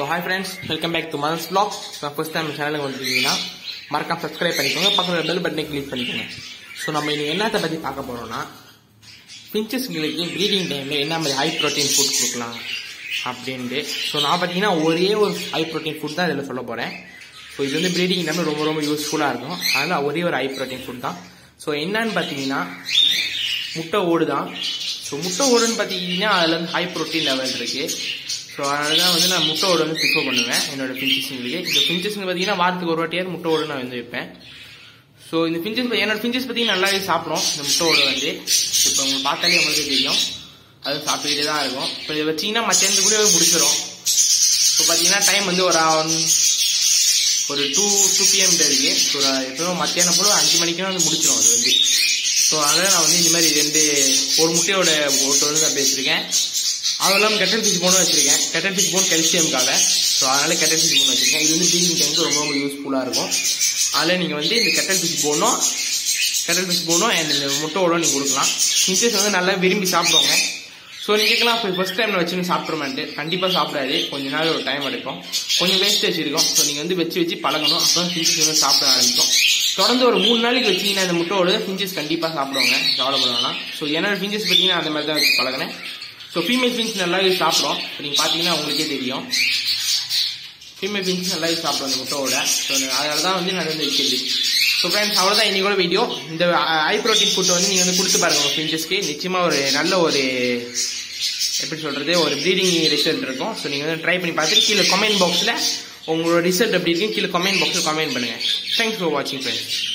hi friends welcome back to mother's blog first time சேனலுக்கு வந்துருக்கீங்கன்னா மறக்காம சப்ஸ்கிரைப் பண்ணிக்கோங்க பக்கத்தில் பெல் பட்டனை கிளிக் பண்ணிக்கோங்க ஸோ நம்ம இன்னைக்கு என்னத்தை பற்றி பார்க்க போகிறோம்னா பிஞ்சஸ்ங்களுக்கு ப்ரீடிங் டைமில் என்ன மாதிரி ஹை ப்ரோட்டீன் ஃபுட் கொடுக்கலாம் அப்படின்ட்டு ஸோ நான் பார்த்தீங்கன்னா ஒரே ஒரு ஹை ப்ரோட்டீன் ஃபுட் தான் இதில் சொல்ல போகிறேன் ஸோ இது வந்து ப்ரீடிங் டைமில் ரொம்ப ரொம்ப யூஸ்ஃபுல்லாக இருக்கும் அதனால் ஒரே ஒரு ஹை ப்ரோட்டீன் ஃபுட் தான் ஸோ என்னன்னு பார்த்தீங்கன்னா முட்டை ஓடு தான் ஸோ முட்டை ஓடுன்னு பார்த்தீங்கன்னா அதில் வந்து ஹை ப்ரோட்டீன் லெவல் இருக்குது ஸோ அதனால தான் வந்து நான் முட்டை ஓடு வந்து ப்ரிஃபர் பண்ணுவேன் என்னோட பிஞ்சஸ்ங்களுக்கு இந்த பிஞ்சஸ்ங்க பார்த்தீங்கன்னா வாரத்துக்கு ஒரு வாட்டியாவது முட்டை ஓடு நான் வந்து வைப்பேன் ஸோ இந்த பிஞ்சஸ் என்னோட பிஞ்சஸ் பார்த்தீங்கன்னா நல்லாவே சாப்பிடும் இந்த முட்டை ஓடு வந்து இப்போ உங்களுக்கு பார்த்தாலே உங்களுக்கு தெரியும் அது சாப்பிட்டுக்கிட்டே தான் இருக்கும் இப்போ இதை வச்சிங்கன்னா மத்தியானத்து கூட முடிச்சிடும் இப்போ பார்த்தீங்கன்னா டைம் வந்து ஒரு around ஒரு டூ டூ பிஎம் இருக்கு ஸோ எப்பவும் மத்தியானம் போல அஞ்சு மணிக்கு வந்து முடிச்சிடும் அது வந்து ஸோ அதனால நான் வந்து இந்த மாதிரி ரெண்டு ஒரு முட்டையோட ஓட்டு வந்து நான் வச்சிருக்கேன் அதுவும் இல்லாமல் கெட்டல் ஃபிஷ் போனும் வச்சிருக்கேன் கெட்டல் ஃபிஷ் போன் கெல்சியம்காக ஸோ அதனால கெட்டல் ஃபிஷ் போன் வச்சிருக்கேன் இது வந்து ப்ரீடிங் டைமுக்கு ரொம்ப ரொம்ப யூஸ்ஃபுல்லாக இருக்கும் அதில் நீங்கள் வந்து இந்த கெட்டல் ஃபிஷ் போனும் கெட்டல் ஃபிஷ் போனும் அண்ட் இந்த முட்டையோட நீங்கள் கொடுக்கலாம் ஃபிஷஸ் வந்து நல்லா விரும்பி சாப்பிடுவாங்க ஸோ நீங்கள் கேட்கலாம் இப்போ ஃபர்ஸ்ட் டைமில் வச்சுன்னு சாப்பிட்றோமான்ட்டு கண்டிப்பாக சாப்பிடாது கொஞ்ச நாள் ஒரு டைம் எடுக்கும் கொஞ்சம் வேஸ்டேஜ் இருக்கும் ஸோ நீங்கள் வந்து வச்சு வச்சு பழகணும் அப்போ ஃபின்ச்சஸ் வந்து சாப்பிட ஆரம்பிக்கும் தொடர்ந்து ஒரு மூணு நாளைக்கு வச்சீங்கன்னா இந்த முட்டையோட ஃபின்ச்சஸ் கண்டிப்பாக சாப்பிடுவாங்க கவலைப்படுவாங்க ஸோ என்னோட ஃபின்ச்சஸ் பார்த்தீங்கன்னா அந்த மாதிரி தான் வச்சு பழகினேன் ஸோ ஃபீமேல் ஃபின்ஸ் நல்லாவே சாப்பிடும் இப்போ நீங்கள் பார்த்தீங்கன்னா உங்களுக்கே தெரியும் ஃபீமேல் ஃபின்ஸ் நல்லாவே சாப்பிடும் அந்த முட்டையோட ஸோ அதனால தான் வந்து நான் வந்து வைக்கிறது ஸோ ஃப்ரெண்ட்ஸ் அவ்வளோதான் இன்னைக்கோட வீடியோ இந்த ஹை ப்ரோட்டீன் ஃபுட்டை வந்து நீங்கள் வந்து கொடுத்து பாருங்க உங்கள் ஃபின்ச்சஸ்க்கு நிச்சயமாக ஒரு நல்ல ஒரு எப்படி சொல்கிறது ஒரு ப்ரீடிங் ரிசல்ட் இருக்கும் ஸோ நீங்கள் வந்து ட்ரை பண்ணி பார்த்துட்டு கீழே கமெண்ட் பாக்ஸில் உங்களோட ரிசல்ட் எப்படி இருக்குன்னு கீழே கமெண்ட் பாக்ஸில் கமெண்ட் பண்ணுங்கள் தேங்க்ஸ் ஃபார் வாட்சிங் ஃப்ரெண்ட்ஸ்